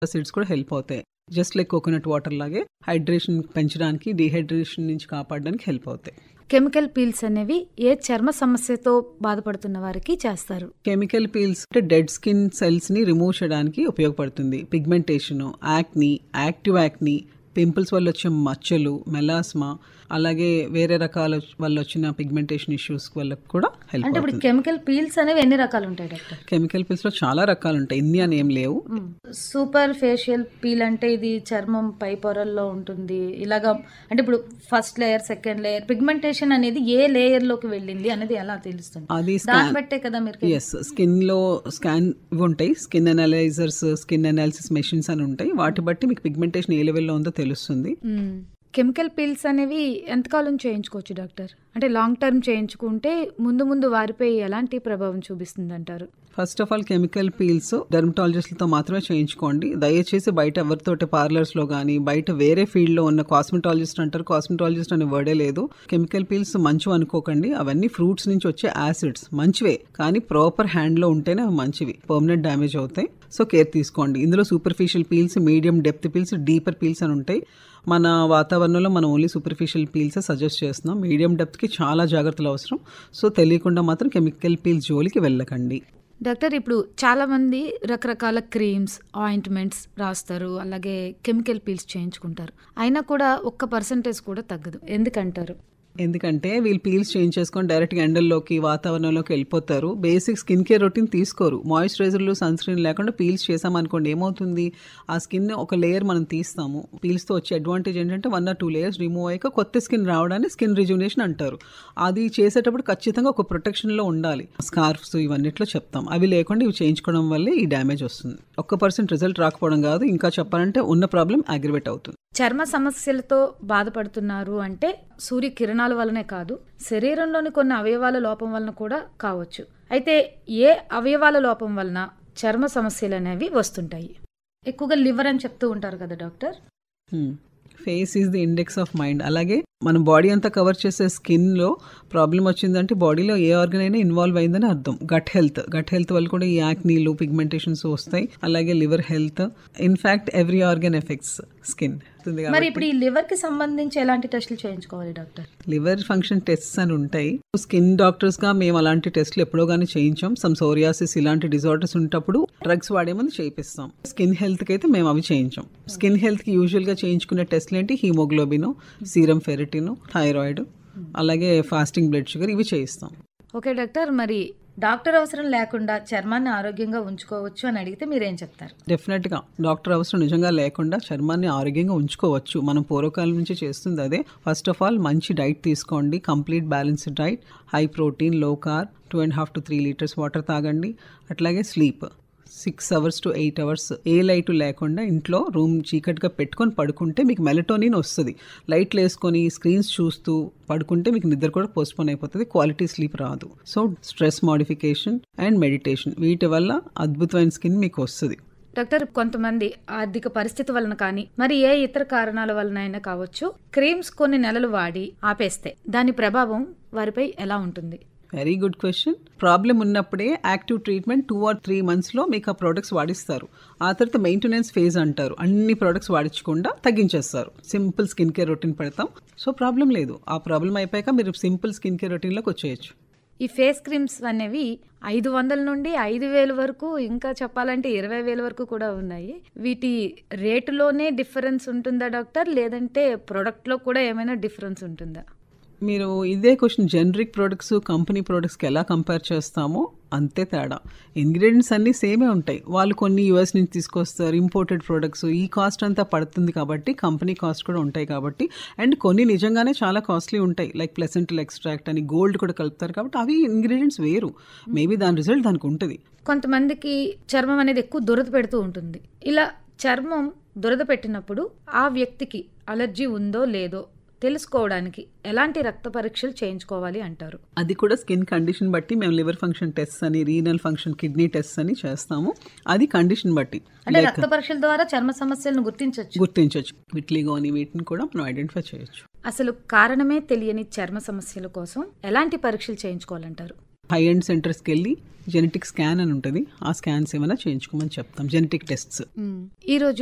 acids కూడా help అవుతాయి just like coconut water లాగే హైడ్రేషన్ పెంచడానికి డిహైడ్రేషన్ నుంచి కాపాడడానికి హెల్ప్ అవుతాయి కెమికల్ పీల్స్ అనేవి ఏ చర్మ సమస్యతో బాధపడుతున్న వారికి చేస్తారు కెమికల్ పీల్స్ అంటే డెడ్ స్కిన్ సెల్స్ ని రిమూవ్ చేయడానికి ఉపయోగపడుతుంది pigmentation acne active acne pimples వల్ల వచ్చే మచ్చలు మెలాస్మా అలాగే వేరే రకాల వల్ల వచ్చిన పిగ్మెంటేషన్ ఇష్యూస్ వల్ల కూడా హెల్ప్ అంటే ఇప్పుడు అవుతుంది కెమికల్ పీల్స్ అనేవి ఎన్ని రకాలు ఉంటాయి డాక్టర్ కెమికల్ పీల్స్ లో చాలా రకాలు ఉంటాయి ఇన్ని అని ఏం లేవు సూపర్ ఫేషియల్ పీల్ అంటే ఇది చర్మం పై పొరల్లో ఉంటుంది ఇలాగా అంటే ఇప్పుడు first layer second layer pigmentation అనేది ఏ లేయర్ లోకి వెళ్ళింది అనేది ఎలా తెలుస్తుంది అది దాన్ని స్కాన్ బట్టే కదా మీరు ఎస్ స్కిన్ లో స్కాన్ ఇవి ఉంటాయి skin analysers skin analysis machines అని ఉంటాయి వాటి బట్టి మీకు పిగ్మెంటేషన్ ఏ లెవెల్లో ఉందో తెలుస్తుంది కెమికల్ పీల్స్ అనేవి ఎంతకాలం చేయించుకోవచ్చు డాక్టర్ అంటే లాంగ్ టర్మ్ చేయించుకుంటే ముందు ముందు వారిపై ఎలాంటి ప్రభావం చూపిస్తుంది అంటారు first of all chemical peels డెర్మటాలజిస్ట్లతో మాత్రమే చేయించుకోండి దయచేసి బయట ఎవరితోటి పార్లర్స్ లో కానీ బయట వేరే ఫీల్డ్ లో ఉన్న కాస్మెటాలజిస్ట్ అంటారు కాస్మెటాలజిస్ట్ అనే వర్డే లేదు కెమికల్ పీల్స్ మంచివి అనుకోకండి అవన్నీ ఫ్రూట్స్ నుంచి వచ్చే యాసిడ్స్ మంచివే కానీ ప్రాపర్ హ్యాండ్ లో ఉంటేనే అవి మంచివి పర్మనెంట్ డ్యామేజ్ అవుతాయి సో కేర్ తీసుకోండి ఇందులో superficial peels medium depth peels deeper peels అని ఉంటాయి మన వాతావరణంలో మనం ఓన్లీ సూపర్ఫిషియల్ పీల్స్ సజెస్ట్ చేస్తున్నాం మీడియం డెప్త్కి చాలా జాగ్రత్తలు అవసరం సో తెలియకుండా మాత్రం కెమికల్ పీల్స్ జోలికి వెళ్ళకండి డాక్టర్ ఇప్పుడు చాలా మంది రకరకాల క్రీమ్స్ ఆయింట్మెంట్స్ రాస్తారు అలాగే కెమికల్ పీల్స్ చేయించుకుంటారు అయినా కూడా ఒక్క పర్సంటేజ్ కూడా తగ్గదు ఎందుకంటారు ఎందుకంటే వీళ్ళు పీల్స్ చేంజ్ చేసుకొని డైరెక్ట్గా ఎండల్లోకి వాతావరణంలోకి వెళ్ళిపోతారు బేసిక్ స్కిన్ కేర్ రొటీన్ తీసుకోరు మాయిశ్చరైజర్లు సన్ స్క్రీన్ లేకుండా పీల్స్ చేసామనుకోండి ఏమవుతుంది ఆ స్కిన్ ఒక లేయర్ మనం తీస్తాము పీల్స్తో వచ్చే అడ్వాంటేజ్ ఏంటంటే one or two layers remove అయ్యాక కొత్త స్కిన్ రావడాన్ని స్కిన్ రిజ్యునేషన్ అంటారు అది చేసేటప్పుడు ఖచ్చితంగా ఒక ప్రొటెక్షన్లో ఉండాలి స్కార్ఫ్స్ ఇవన్నిట్లో చెప్తాం అవి లేకుండా ఇవి చేయించుకోవడం వల్లే ఈ డ్యామేజ్ వస్తుంది ఒక్క పర్సెంట్ రిజల్ట్ రాకపోవడం కాదు ఇంకా చెప్పాలంటే ఉన్న ప్రాబ్లం అగ్రివేట్ అవుతుంది చర్మ సమస్యలతో బాధపడుతున్నారు అంటే సూర్య కిరణాల వలనే కాదు శరీరంలోని కొన్ని అవయవాల లోపం వలన కూడా కావచ్చు అయితే ఏ అవయవాల లోపం వలన చర్మ సమస్యలు అనేవి వస్తుంటాయి ఎక్కువగా లివర్ అని చెప్తూ ఉంటారు కదా doctor face is the index of mind అలాగే మన బాడీ అంతా కవర్ చేసే స్కిన్లో ప్రాబ్లం వచ్చిందంటే బాడీలో ఏ ఆర్గన్ అయినా ఇన్వాల్వ్ అయిందని అర్థం గట్ హెల్త్ గట్ హెల్త్ వల్ల కూడా ఈ యాక్నీలు పిగ్మెంటేషన్స్ వస్తాయి అలాగే liver health in fact every organ effects skin మరి ఇప్పుడు ఈ లివర్ కి సంబంధించి ఎలాంటి టెస్టులు చేయించుకోవాలి డాక్టర్ లివర్ ఫంక్షన్ టెస్ట్స్ అని ఉంటాయి స్కిన్ డాక్టర్స్ గా మేము అలాంటి టెస్ట్లు ఎప్పుడో కానీ చేయించాం సమ్ సోరియాసిస్ ఇలాంటి డిజార్డర్స్ ఉన్నప్పుడు డ్రగ్స్ వాడే ముందు చేయిస్తాం స్కిన్ హెల్త్ కి అయితే మేము అవి చేయించాం స్కిన్ హెల్త్ కి యూజువల్ గా చేయించుకునే టెస్ట్లు ఏంటి హీమోగ్లోబిన్ సీరం ఫెరిటిన్ థైరాయిడ్ అలాగే ఫాస్టింగ్ బ్లడ్ షుగర్ ఇవి చేయిస్తాం ఓకే డాక్టర్ మరి డాక్టర్ అవసరం లేకుండా చర్మాన్ని ఆరోగ్యంగా ఉంచుకోవచ్చు అని అడిగితే మీరేం చెప్తారు డెఫినెట్గా డాక్టర్ అవసరం నిజంగా లేకుండా చర్మాన్ని ఆరోగ్యంగా ఉంచుకోవచ్చు మనం పూర్వకాలం నుంచి చేస్తుంది అదే ఫస్ట్ ఆఫ్ ఆల్ మంచి డైట్ తీసుకోండి complete balanced diet high protein low carb two and half to three litres water తాగండి అట్లాగే sleep six hours to eight hours ఏ లైట్ లేకుండా ఇంట్లో రూమ్ చీకటిగా పెట్టుకొని పడుకుంటే మీకు మెలటోనిన్ వస్తుంది లైట్లు వేసుకొని స్క్రీన్స్ చూస్తూ పడుకుంటే మీకు నిద్ర కూడా పోస్ట్పోన్ అయిపోతుంది క్వాలిటీ స్లీప్ రాదు so stress modification and meditation వీటి వల్ల అద్భుతమైన స్కిన్ మీకు వస్తుంది డాక్టర్ కొంతమంది ఆర్థిక పరిస్థితి వలన కానీ మరి ఏ ఇతర కారణాల వలన అయినా కావచ్చు క్రీమ్స్ కొన్ని నెలలు వాడి ఆపేస్తే దాని ప్రభావం వారిపై ఎలా ఉంటుంది వెరీ గుడ్ క్వశ్చన్ ప్రాబ్లం ఉన్నప్పుడే active treatment two or three మంత్స్లో మీకు ఆ ప్రోడక్ట్స్ వాడిస్తారు ఆ తర్వాత మెయింటెనెన్స్ ఫేజ్ అంటారు అన్ని ప్రోడక్ట్స్ వాడించకుండా తగ్గించేస్తారు సింపుల్ స్కిన్ కేర్ రొటీన్ పెడతాం సో ప్రాబ్లం లేదు ఆ ప్రాబ్లం అయిపోయాక మీరు సింపుల్ స్కిన్ కేర్ రొటీన్లోకి వచ్చేయచ్చు ఈ ఫేస్ క్రీమ్స్ అనేవి ఐదు వందల నుండి ఐదు వేల వరకు ఇంకా చెప్పాలంటే ఇరవై వేల వరకు కూడా ఉన్నాయి వీటి రేటులోనే డిఫరెన్స్ ఉంటుందా డాక్టర్ లేదంటే ప్రోడక్ట్లో కూడా ఏమైనా డిఫరెన్స్ ఉంటుందా మీరు ఇదే క్వశ్చన్ జనరిక్ ప్రోడక్ట్స్ కంపెనీ ప్రోడక్ట్స్కి ఎలా కంపేర్ చేస్తామో అంతే తేడా ఇంగ్రీడియంట్స్ అన్నీ సేమే ఉంటాయి వాళ్ళు కొన్ని యూఎస్ నుంచి తీసుకొస్తారు ఇంపోర్టెడ్ ప్రోడక్ట్స్ ఈ కాస్ట్ అంతా పడుతుంది కాబట్టి కంపెనీ కాస్ట్ కూడా ఉంటాయి కాబట్టి అండ్ కొన్ని నిజంగానే చాలా కాస్ట్లీ ఉంటాయి లైక్ ప్లెసెంటల్ ఎక్స్ట్రాక్ట్ అని గోల్డ్ కూడా కలుపుతారు కాబట్టి అవి ఇంగ్రీడియంట్స్ వేరు మేబీ దాని రిజల్ట్ దానికి ఉంటుంది కొంతమందికి చర్మం అనేది ఎక్కువ దురద పెడుతూ ఉంటుంది ఇలా చర్మం దురద పెట్టినప్పుడు ఆ వ్యక్తికి అలర్జీ ఉందో లేదో తెలుసుకోవడానికి ఎలాంటి రక్త పరీక్షలు చేయించుకోవాలి అంటారు అది కూడా స్కిన్ కండిషన్ బట్టి మేము లివర్ ఫంక్షన్ టెస్ట్ అని రీనల్ ఫంక్షన్ కిడ్నీ టెస్ట్ అని చేస్తాము అది కండిషన్ బట్టి అంటే రక్త పరీక్షల ద్వారా చర్మ సమస్యలను గుర్తించవచ్చు గుర్తించవచ్చు విట్లిగో అని వీటిని కూడా మనం ఐడెంటిఫై చేయొచ్చు అసలు కారణమే తెలియని చర్మ సమస్యల కోసం ఎలాంటి పరీక్షలు చేయించుకోవాలంటారు హై ఎండ్ సెంటర్స్కి వెళ్ళి జెనెటిక్ స్కాన్ అని ఉంటుంది ఆ స్కాన్స్ ఏమైనా చేయించుకోమని చెప్తాం జెనెటిక్ టెస్ట్స్ ఈరోజు